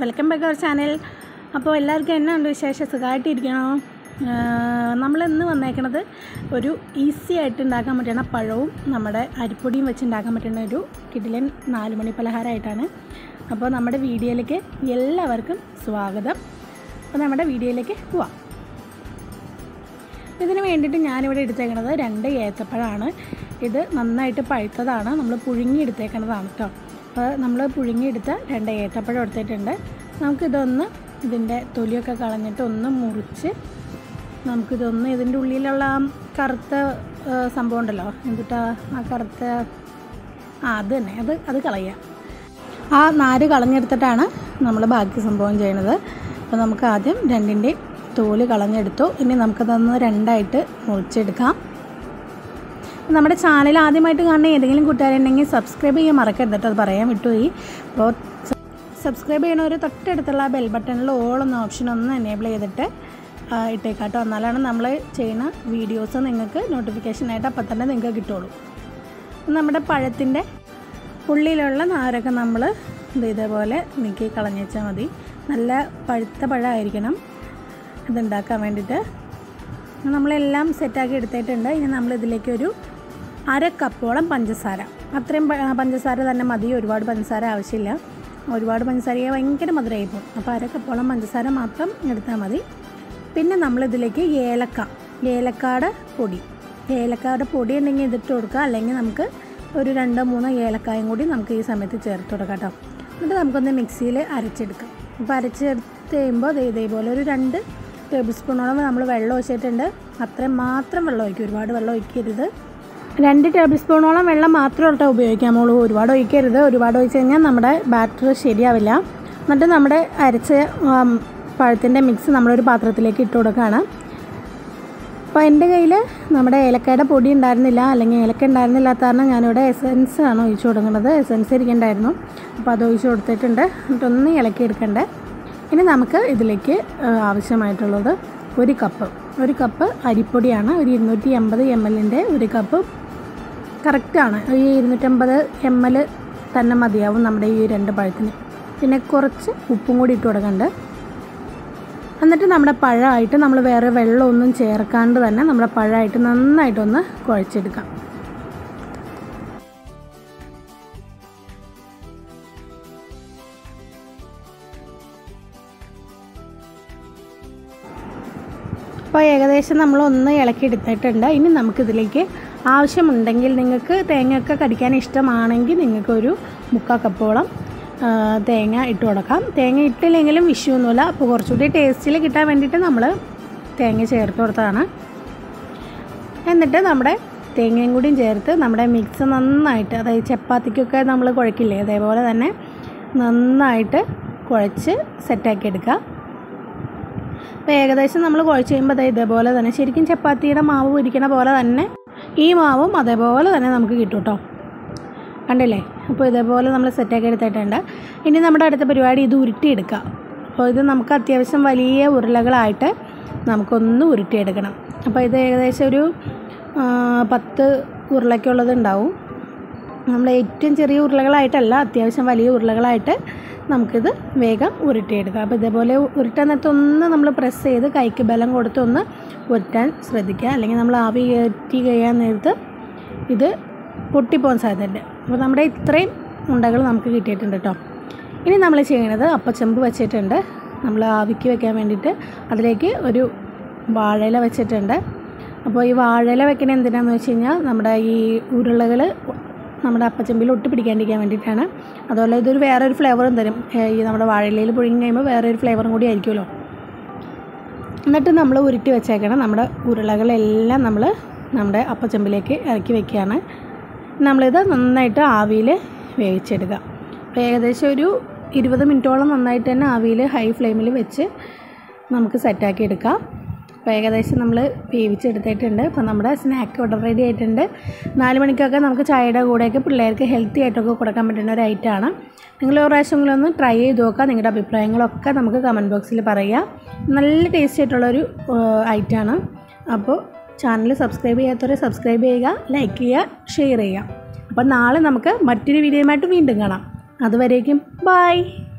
welcome back our channel അപ്പോൾ എല്ലാവർക്കും എന്നാ ഉണ്ട് വിശേഷം സുഖമായിട്ടിരിക്കണോ നമ്മൾ ഇന്ന് വന്നേക്കണത് ഒരു ഈസി ആയിട്ട് ഉണ്ടാക്കാൻ പറ്റുന്ന പഴവും നമ്മുടെ അരിപ്പൊടിയും വെച്ച് ഉണ്ടാക്കാൻ പറ്റുന്ന ഒരു കിടിലൻ നാല് മണി പലഹാരമായിട്ടാണ് അപ്പോൾ നമ്മുടെ വീഡിയോയിലേക്ക് എല്ലാവർക്കും സ്വാഗതം അപ്പോൾ നമ്മുടെ വീഡിയോയിലേക്ക് പോവാം ഇതിന് വേണ്ടിയിട്ട് ഞാനിവിടെ എടുത്തേക്കണത് രണ്ട് ഏത്തപ്പഴമാണ് ഇത് നന്നായിട്ട് പഴുത്തതാണ് നമ്മൾ പുഴുങ്ങി എടുത്തേക്കണതാണ് കേട്ടോ അപ്പോൾ നമ്മൾ പുഴുങ്ങിയെടുത്ത രണ്ട് ഏത്തപ്പഴം എടുത്തിട്ടുണ്ട് നമുക്കിതൊന്ന് ഇതിൻ്റെ തൊലിയൊക്കെ കളഞ്ഞിട്ട് ഒന്ന് മുറിച്ച് നമുക്കിതൊന്ന് ഇതിൻ്റെ ഉള്ളിലുള്ള ആ കറുത്ത ആ, സംഭവം ഉണ്ടല്ലോ എന്തിട്ടാ ആ കറുത്ത ആ അത് തന്നെ അത് അത് കളയുക ആ നാര് കളഞ്ഞെടുത്തിട്ടാണ് നമ്മൾ ബാക്കി സംഭവം ചെയ്യണത് അപ്പോൾ നമുക്ക് ആദ്യം രണ്ടിൻ്റെയും തോല് കളഞ്ഞെടുത്തു ഇനി നമുക്കതൊന്ന് രണ്ടായിട്ട് മുറിച്ചെടുക്കാം നമ്മുടെ ചാനൽ ആദ്യമായിട്ട് കാണുന്ന ഏതെങ്കിലും കൂട്ടുകാരുണ്ടെങ്കിൽ സബ്സ്ക്രൈബ് ചെയ്യാൻ മറക്കരുത് കേട്ടോ അത് പറയാൻ വിട്ടുപോയി അപ്പോൾ സബ്സ്ക്രൈബ് ചെയ്യണവർ തൊട്ടടുത്തുള്ള ബെൽ ബട്ടണിൽ ഓൾ എന്ന ഓപ്ഷൻ ഒന്ന് എനേബിൾ ചെയ്തിട്ട് ആ, ഇട്ടേക്കാട്ടോ എന്നാലാണ് നമ്മൾ ചെയ്യുന്ന വീഡിയോസ് നിങ്ങൾക്ക് നോട്ടിഫിക്കേഷനായിട്ട് അപ്പം തന്നെ നിങ്ങൾക്ക് കിട്ടുള്ളൂ നമ്മുടെ പഴത്തിൻ്റെ ഉള്ളിലുള്ള നാരൊക്കെ നമ്മൾ ഇത് ഇതേപോലെ നീക്കി കളഞ്ഞേച്ചാൽ മതി നല്ല പഴുത്ത പഴമായിരിക്കണം ഇതുണ്ടാക്കാൻ വേണ്ടിയിട്ട് നമ്മളെല്ലാം സെറ്റാക്കി എടുത്തിട്ടുണ്ട് ഇനി നമ്മൾ ഇതിലേക്ക് ഒരു അര കപ്പോളം പഞ്ചസാര അത്രയും പ- പഞ്ചസാര തന്നെ മതി ഒരുപാട് പഞ്ചസാര ആവശ്യമില്ല ഒരുപാട് പഞ്ചസാരയെ ഭയങ്കര മധുരമായി പോകും അപ്പോൾ അര കപ്പോളം പഞ്ചസാര മാത്രം എടുത്താൽ മതി പിന്നെ നമ്മളിതിലേക്ക് ഏലക്ക ഏലക്കാട് പൊടി ഏലക്കാട് പൊടി ഉണ്ടെങ്കിൽ ഇതിട്ട് കൊടുക്കുക അല്ലെങ്കിൽ നമുക്ക് ഒരു രണ്ടോ മൂന്നോ ഏലക്കായും കൂടി നമുക്ക് ഈ സമയത്ത് ചേർത്ത് കൊടുക്കാം കേട്ടോ എന്നിട്ട് നമുക്കൊന്ന് മിക്സിയിൽ അരച്ചെടുക്കാം അപ്പോൾ അരച്ചെടുത്ത് കഴിയുമ്പോൾ ദേ ഇതേപോലെ ഒരു രണ്ട് ടേബിൾ സ്പൂണോളം നമ്മൾ വെള്ളം ഒഴിച്ചിട്ടുണ്ട് അത്രയും മാത്രം വെള്ളം ഒഴിക്കും ഒരുപാട് വെള്ളം ഒഴിക്കരുത് രണ്ട് ടേബിൾ സ്പൂണോളം വെള്ളം മാത്രം കേട്ടോ ഉപയോഗിക്കാമുള്ളൂ ഒരുപാട് ഒഴിക്കരുത് ഒരുപാട് ഒഴിച്ച് കഴിഞ്ഞാൽ നമ്മുടെ ബാറ്റർ ശരിയാവില്ല എന്നിട്ട് നമ്മുടെ അരച്ച ആം, പഴത്തിൻ്റെ മിക്സ് നമ്മളൊരു പാത്രത്തിലേക്ക് ഇട്ട് കൊടുക്കുകയാണ് അപ്പോൾ എൻ്റെ കയ്യിൽ നമ്മുടെ ഏലക്കയുടെ പൊടി ഉണ്ടായിരുന്നില്ല അല്ലെങ്കിൽ ഏലക്ക ഉണ്ടായിരുന്നില്ലാത്ത കാരണം ഞാനിവിടെ എസൻസ് ആണ് ഒഴിച്ചു കൊടുക്കുന്നത് എസൻസ് ഇരിക്കണ്ടായിരുന്നു അപ്പോൾ അത് ഒഴിച്ച് കൊടുത്തിട്ടുണ്ട് എന്നിട്ടൊന്ന് ഇളക്കി എടുക്കണ്ടേ ഇനി നമുക്ക് ഇതിലേക്ക് ആ, ആവശ്യമായിട്ടുള്ളത് ഒരു കപ്പ് ഒരു കപ്പ് അരിപ്പൊടിയാണ് ഒരു ഇരുന്നൂറ്റി എൺപത് എം എല്ലിൻ്റെ ഒരു കപ്പ് കറക്റ്റാണ് ഈ ഇരുന്നൂറ്റമ്പത് എം എൽ തന്നെ മതിയാവും നമ്മുടെ ഈ രണ്ട് പഴത്തിന് പിന്നെ കുറച്ച് ഉപ്പും കൂടി ഇട്ട് കൊടുക്കണ്ട് എന്നിട്ട് നമ്മുടെ പഴമായിട്ട് നമ്മൾ വേറെ വെള്ളമൊന്നും ചേർക്കാണ്ട് തന്നെ നമ്മുടെ പഴമായിട്ട് നന്നായിട്ടൊന്ന് കുഴച്ചെടുക്കാം അപ്പോൾ ഏകദേശം നമ്മൾ ഒന്ന് ഇളക്കി എടുത്തിട്ടുണ്ട് ഇനി നമുക്കിതിലേക്ക് ആവശ്യമുണ്ടെങ്കിൽ നിങ്ങൾക്ക് തേങ്ങയൊക്കെ കടിക്കാൻ ഇഷ്ടമാണെങ്കിൽ നിങ്ങൾക്കൊരു മുക്കാൽ കപ്പോളം ആ, തേങ്ങ ഇട്ട് കൊടുക്കാം തേങ്ങ ഇട്ടില്ലെങ്കിലും വിഷയമൊന്നുമില്ല അപ്പോൾ കുറച്ചുകൂടി ടേസ്റ്റിൽ കിട്ടാൻ വേണ്ടിയിട്ട് നമ്മൾ തേങ്ങ ചേർത്ത് കൊടുത്തതാണ് എന്നിട്ട് നമ്മുടെ തേങ്ങയും കൂടിയും ചേർത്ത് നമ്മുടെ മിക്സ് നന്നായിട്ട് അതായത് ചപ്പാത്തിക്കൊക്കെ നമ്മൾ കുഴക്കില്ലേ അതേപോലെ തന്നെ നന്നായിട്ട് കുഴച്ച് സെറ്റാക്കി എടുക്കുക അപ്പോൾ ഏകദേശം നമ്മൾ കുഴച്ച് കഴിയുമ്പോൾ ദേ ഇതേപോലെ തന്നെ ശരിക്കും ചപ്പാത്തിയുടെ മാവ് ഇരിക്കണ പോലെ തന്നെ ഈ മാവും അതേപോലെ തന്നെ നമുക്ക് കിട്ടും കേട്ടോ കണ്ടില്ലേ അപ്പോൾ ഇതേപോലെ നമ്മൾ സെറ്റാക്കി എടുത്തിട്ടുണ്ട് ഇനി നമ്മുടെ അടുത്ത പരിപാടി ഇത് ഉരുട്ടിയെടുക്കുക അപ്പോൾ ഇത് നമുക്ക് അത്യാവശ്യം വലിയ ഉരുളകളായിട്ട് നമുക്കൊന്ന് ഉരുട്ടിയെടുക്കണം അപ്പോൾ ഇത് ഏകദേശം ഒരു ആ, പത്ത് ഉരുളയ്ക്കുള്ളത് ഉണ്ടാവും നമ്മൾ ഏറ്റവും ചെറിയ ഉരുളകളായിട്ടല്ല അത്യാവശ്യം വലിയ ഉരുളകളായിട്ട് നമുക്കിത് വേഗം ഉരുട്ടിയെടുക്കാം അപ്പോൾ ഇതേപോലെ ഉരുട്ടാൻ നേരത്ത് ഒന്ന് നമ്മൾ പ്രസ് ചെയ്ത് കൈക്ക് ബലം കൊടുത്ത് ഒന്ന് ഉരുട്ടാൻ ശ്രദ്ധിക്കുക അല്ലെങ്കിൽ നമ്മൾ ആവി കയറ്റി കഴിയാൻ നേരത്ത് ഇത് പൊട്ടിപ്പോകാൻ സാധ്യതയുണ്ട് അപ്പോൾ നമ്മുടെ ഇത്രയും ഉണ്ടകൾ നമുക്ക് കിട്ടിയിട്ടുണ്ട് കേട്ടോ ഇനി നമ്മൾ ചെയ്യണത് അപ്പച്ചെമ്പ് വെച്ചിട്ടുണ്ട് നമ്മൾ ആവിക്ക് വെക്കാൻ വേണ്ടിയിട്ട് അതിലേക്ക് ഒരു വാഴയില വെച്ചിട്ടുണ്ട് അപ്പോൾ ഈ വാഴയില വെക്കണ എന്തിനാന്ന് വെച്ച് കഴിഞ്ഞാൽ നമ്മുടെ ഈ ഉരുളകൾ നമ്മുടെ അപ്പച്ചെമ്പിൽ ഒട്ടി പിടിക്കാണ്ടിരിക്കാൻ വേണ്ടിയിട്ടാണ് അതുപോലെ ഇതൊരു വേറൊരു ഫ്ലേവറും തരും ഏ, ഈ നമ്മുടെ വാഴയിലയിൽ പുഴുങ്ങി കഴിയുമ്പോൾ വേറൊരു ഫ്ലേവറും കൂടി ആയിരിക്കുമല്ലോ എന്നിട്ട് നമ്മൾ ഉരുട്ടി വെച്ചേക്കണം നമ്മുടെ ഉരുളകളെല്ലാം നമ്മൾ നമ്മുടെ അപ്പച്ചെമ്പിലേക്ക് ഇറക്കി വെക്കുകയാണ് നമ്മളിത് നന്നായിട്ട് ആവിയിൽ വേവിച്ചെടുക്കുക അപ്പോൾ ഏകദേശം ഒരു ഇരുപത് മിനിറ്റോളം നന്നായിട്ട് തന്നെ ആവിയിൽ ഹൈ ഫ്ലെയിമിൽ വെച്ച് നമുക്ക് സെറ്റാക്കി എടുക്കാം അപ്പോൾ ഏകദേശം നമ്മൾ വേവിച്ചെടുത്തിട്ടുണ്ട് അപ്പോൾ നമ്മുടെ സ്നാക്ക് ഇവിടെ റെഡി ആയിട്ടുണ്ട് നാല് മണിക്കൊക്കെ നമുക്ക് ചായയുടെ കൂടെയൊക്കെ പിള്ളേർക്ക് ഹെൽത്തി ആയിട്ടൊക്കെ കൊടുക്കാൻ പറ്റുന്ന ഒരു ഐറ്റമാണ് നിങ്ങൾ ഒരു പ്രാവശ്യമെങ്കിലും ഒന്ന് ട്രൈ ചെയ്ത് നോക്കുക നിങ്ങളുടെ അഭിപ്രായങ്ങളൊക്കെ നമുക്ക് കമൻറ്റ് ബോക്സിൽ പറയുക നല്ല ടേസ്റ്റി ആയിട്ടുള്ളൊരു ഐറ്റമാണ് അപ്പോൾ ചാനൽ സബ്സ്ക്രൈബ് ചെയ്യാത്തവരെ സബ്സ്ക്രൈബ് ചെയ്യുക ലൈക്ക് ചെയ്യുക ഷെയർ ചെയ്യുക അപ്പോൾ നാളെ നമുക്ക് മറ്റൊരു വീഡിയോയുമായിട്ട് വീണ്ടും കാണാം അതുവരേക്കും ബൈ